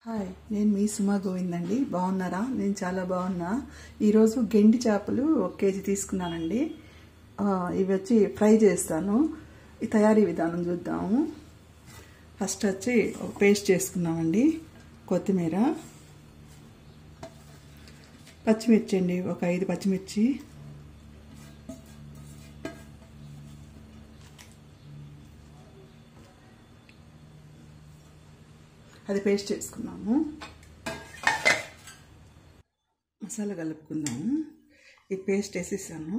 hi నేను మీ సుమా గోవింద్ అండి బాగున్నారా నేను చాలా బాగున్నా ఈరోజు గెండి చేపలు ఒక కేజీ తీసుకున్నానండి ఆ, ఇవి వచ్చి ఫ్రై చేస్తాను ఈ తయారీ విధానం చూద్దాము ఫస్ట్ వచ్చి ఒక పేస్ట్ చేసుకున్నామండి కొత్తిమీర పచ్చిమిర్చి అండి ఒక ఐదు పచ్చిమిర్చి అది పేస్ట్ చేసుకున్నాము మసాలా కలుపుకుందాము ఈ పేస్ట్ వేసేసాను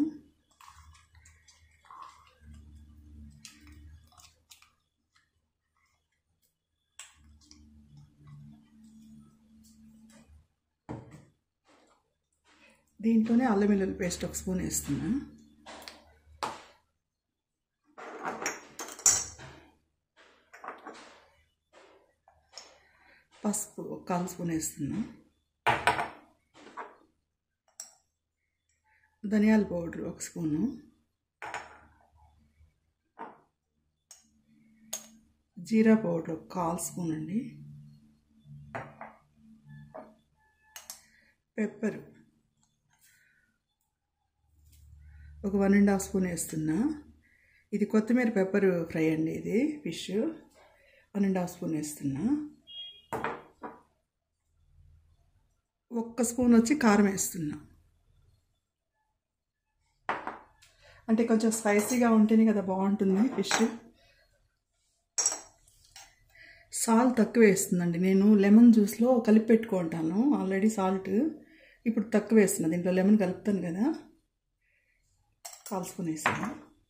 దీంట్లోనే అల్లం వెల్లుల్లి పేస్ట్ ఒక స్పూన్ వేస్తున్నా పసుపు ఒక కాలు స్పూన్ వేస్తున్నా ధనియాల పౌడర్ ఒక స్పూను జీరా పౌడర్ ఒక కాల్ స్పూన్ అండి పెప్పర్ ఒక వన్ అండ్ హాఫ్ స్పూన్ వేస్తున్నా ఇది కొత్తిమీర పెప్పర్ ఫ్రై అండి ఇది fish one and half spoon వేస్తున్నా ఒక్క స్పూన్ వచ్చి కారం వేస్తున్నా అంటే కొంచెం స్పైసీగా ఉంటేనే కదా బాగుంటుంది ఫిష్ సాల్ట్ తక్కువ వేస్తుందండి నేను లెమన్ జ్యూస్లో కలిపి పెట్టుకుంటాను ఆల్రెడీ సాల్ట్ ఇప్పుడు తక్కువ వేస్తున్నా దీంట్లో లెమన్ కలుపుతాను కదా కాల్ స్పూన్ వేసాను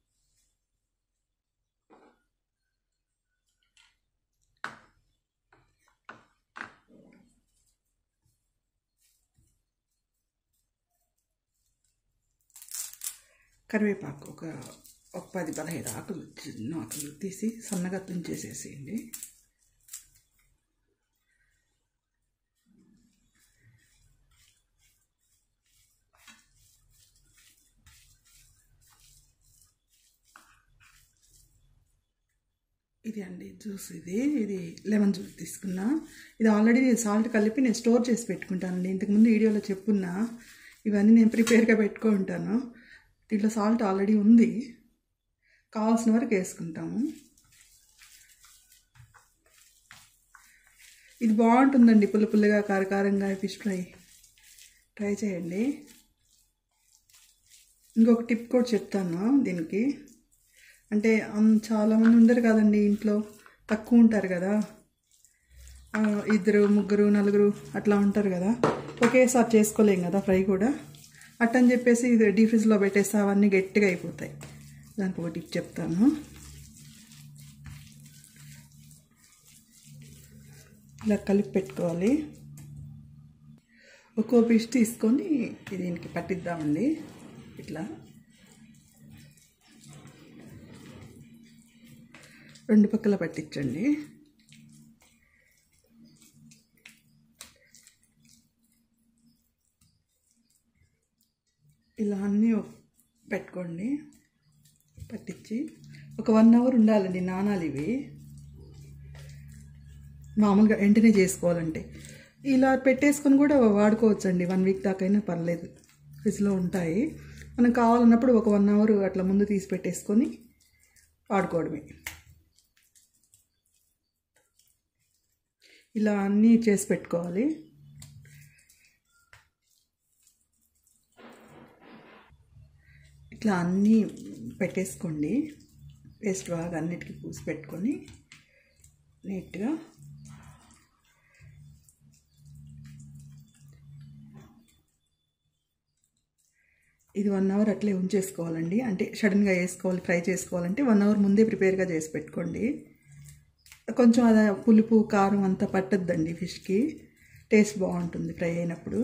కరివేపాకు ఒక ఒక పది పదహైదు ఆకులు చిన్న ఆకులు తీసి సన్నగా తుంచేసేసేయండి ఇది అండి జ్యూస్ ఇది ఇది లెమన్ జ్యూస్ తీసుకున్నా ఇది ఆల్రెడీ నేను సాల్ట్ కలిపి నేను స్టోర్ చేసి పెట్టుకుంటానండి ఇంతకుముందు వీడియోలో చెప్పున్నా ఇవన్నీ నేను ప్రిపేర్గా పెట్టుకుంటాను దీంట్లో సాల్ట్ ఆల్రెడీ ఉంది కావాల్సిన వరకు వేసుకుంటాము ఇది బాగుంటుందండి పుల్ల పుల్లగా కారకారంగా ఫిష్ ఫ్రై ట్రై చేయండి ఇంకొక టిప్ కూడా చెప్తాను దీనికి అంటే అం- చాలామంది ఉండరు కదండి ఇంట్లో తక్కువ ఉంటారు కదా ఆ, ఇద్దరు ముగ్గురు నలుగురు అట్లా ఉంటారు కదా ఒకేసారి చేసుకోలేం కదా ఫ్రై కూడా అట్టని చెప్పేసి ఇది డీ ఫ్రిడ్జ్లో పెట్టేస్తే అవన్నీ గట్టిగా అయిపోతాయి దానికి ఒక టిప్ చెప్తాను ఇలా కలిపి పెట్టుకోవాలి ఒక్కో పీస్ తీసుకొని దీనికి పట్టిద్దామండి ఇట్లా రెండు పక్కల పట్టించండి ఇలా అన్నీ పెట్టుకోండి పట్టించి ఒక వన్ అవర్ ఉండాలండి నానాలు ఇవి మామూలుగా వెంటనే చేసుకోవాలంటే ఇలా పెట్టేసుకొని కూడా వాడుకోవచ్చండి వన్ వీక్ దాకైనా పర్లేదు ఫ్రిడ్జ్లో ఉంటాయి మనం కావాలన్నప్పుడు ఒక వన్ అవర్ అట్లా ముందు తీసి పెట్టేసుకొని వాడుకోవడమే ఇలా అన్నీ చేసి పెట్టుకోవాలి ఇట్లా అన్నీ పెట్టేసుకోండి పేస్ట్ బాగా అన్నిటికీ పూసి పెట్టుకొని నీట్గా ఇది వన్ అవర్ అట్లే ఉంచేసుకోవాలండి అంటే సడన్గా వేసుకోవాలి ఫ్రై చేసుకోవాలంటే వన్ అవర్ ముందే ప్రిపేర్గా చేసి పెట్టుకోండి కొంచెం అది పులుపు కారం అంతా పట్టద్దండి ఫిష్కి టేస్ట్ బాగుంటుంది ఫ్రై అయినప్పుడు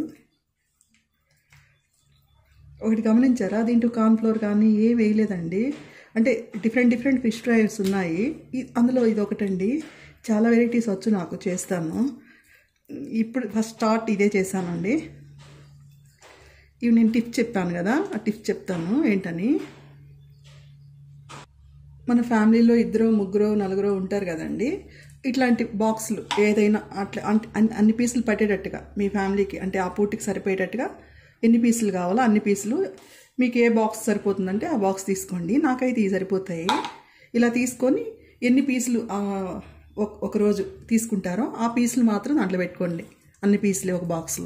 ఒకటి గమనించారా దీంట్లో కార్న్ఫ్లోర్ కానీ ఏం వేయలేదండి అంటే డిఫరెంట్ డిఫరెంట్ ఫిష్ ఫ్రైస్ ఉన్నాయి ఈ- అందులో ఇది ఒకటండి చాలా వెరైటీస్ వచ్చు నాకు చేస్తాను ఇప్పుడు ఫస్ట్ స్టార్ట్ ఇదే చేశానండి ఇవి నేను టిప్ చెప్పాను కదా ఆ టిప్ చెప్తాను ఏంటని మన ఫ్యామిలీలో ఇద్దరు ముగ్గురు నలుగురు ఉంటారు కదండి ఇట్లాంటి బాక్సులు ఏదైనా అట్లా అంటే అన్ని- అన్ని పీసులు పట్టేటట్టుగా మీ ఫ్యామిలీకి అంటే ఆ పూటికి సరిపోయేటట్టుగా ఎన్ని పీసులు కావాలో అన్ని పీసులు మీకు ఏ బాక్స్ సరిపోతుందంటే ఆ బాక్స్ తీసుకోండి నాకైతే ఇవి సరిపోతాయి ఇలా తీసుకొని ఎన్ని పీసులు ఆ, ఒక- ఒక రోజు తీసుకుంటారో ఆ పీసులు మాత్రం దాంట్లో పెట్టుకోండి అన్ని పీసులు ఒక బాక్స్లో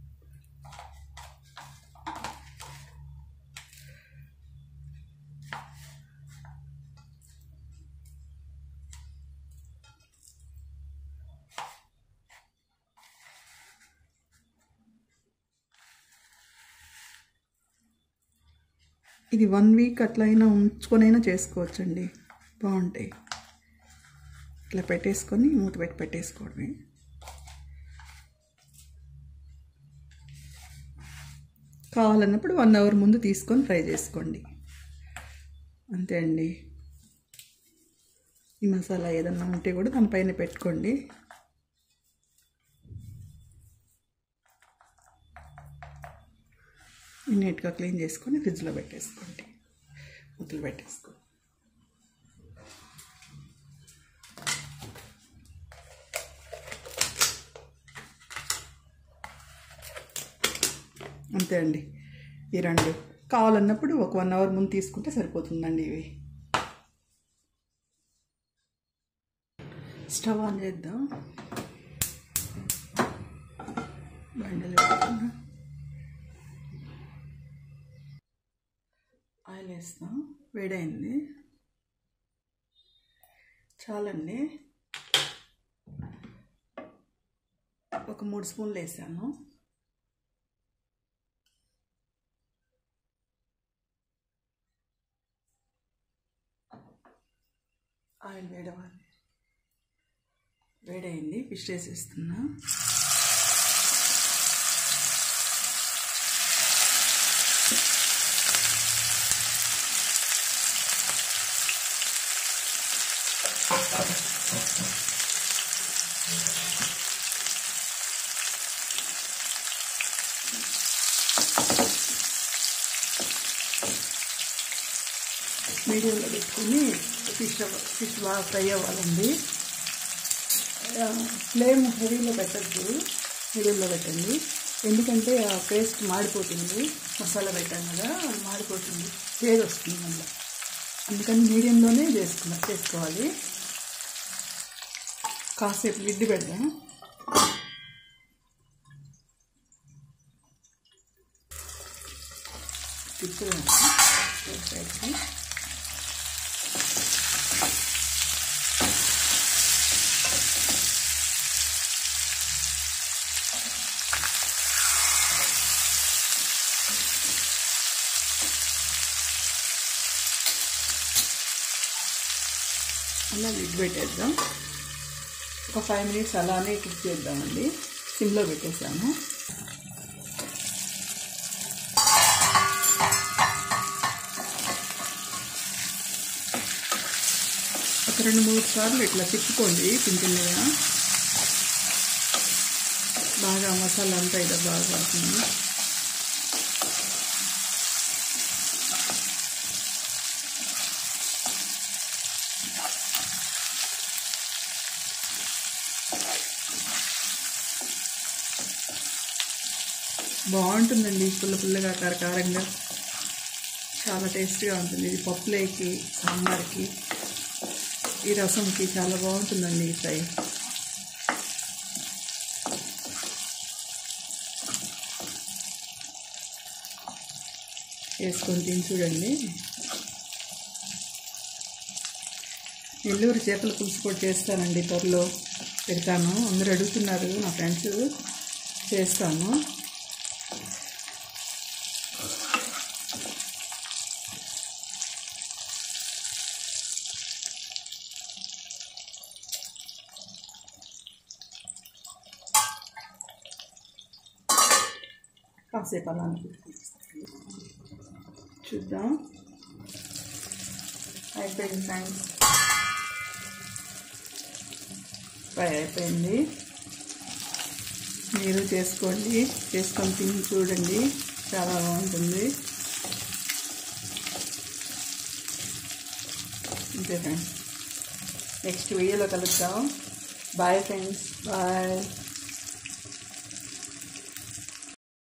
ఇది వన్ వీక్ అట్లయినా ఉంచుకొనైనా చేసుకోవచ్చండి బాగుంటాయి ఇట్లా పెట్టేసుకొని మూత పెట్టి పెట్టేసుకోవడమే కావాలన్నప్పుడు వన్ అవర్ ముందు తీసుకొని ఫ్రై చేసుకోండి అంతే అండి ఈ మసాలా ఏదన్నా ఉంటే కూడా దానిపైన పెట్టుకోండి నీట్గా క్లీన్ చేసుకొని ఫ్రిడ్జ్లో పెట్టేసుకోండి ముద్దలు పెట్టేసుకోండి అంతే అండి ఈ రెండు కావాలన్నప్పుడు ఒక వన్ అవర్ ముందు తీసుకుంటే సరిపోతుందండి ఇవి స్టవ్ ఆన్ చేద్దాం బండలు పెట్టుకుందాం ఆయిల్ వేస్తాం వేడైంది చాలండి ఒక మూడు స్పూన్లు వేసాను ఆయిల్ వేడవాలి వేడైంది ఫిష్ వేసేస్తున్నా మీడియంలో పెట్టుకుని ఫిష్ ఫిష్ బాగా ఫ్రై అవ్వాలండి ఆ, ఫ్లేమ్ హెవీలో పెట్టద్దు మీడియంలో పెట్టండి ఎందుకంటే ఆ పేస్ట్ మాడిపోతుంది మసాలా పెట్టాం కదా అది మాడిపోతుంది చేదు వస్తుంది మళ్ళీ అందుకని మీడియంలోనే చేసుకున్నా చేసుకోవాలి కాసేపు లిడ్ పెడదాం తిప్పుదాం సైడ్కి అలా లిడ్ పెట్టేద్దాం ఒక ఫైవ్ మినిట్స్ అలానే కుక్ చేద్దామండి సిమ్లో పెట్టేసాము ఒక రెండు మూడు సార్లు ఇట్లా తిప్పుకోండి చిన్న చిన్నగా బాగా మసాలా అంతా ఇదో బాగా పడుతుంది బాగుంటుందండి పుల్ల పుల్లగా కారకారంగా చాలా టేస్ట్గా ఉంటుంది ఇది పప్పులేకి సాంబార్కి ఈ రసంకి చాలా బాగుంటుందండి ఈ ఫ్రై వేసుకొని తిని చూడండి నెల్లూరు చేపల పులుసు కూడా చేస్తానండి త్వరలో పెడతాను అందరూ అడుగుతున్నారు నా ఫ్రెండ్స్ చేస్తాను కాసేపు అలా చూద్దాం అయిపోయింది ఫ్రెండ్స్ ఫ్రై అయిపోయింది మీరు చేసుకోండి చేసుకొని తిని చూడండి చాలా బాగుంటుంది అంతే ఫ్రెండ్స్ నెక్స్ట్ వీడియోలో కలుద్దాం బాయ్ ఫ్రెండ్స్ బాయ్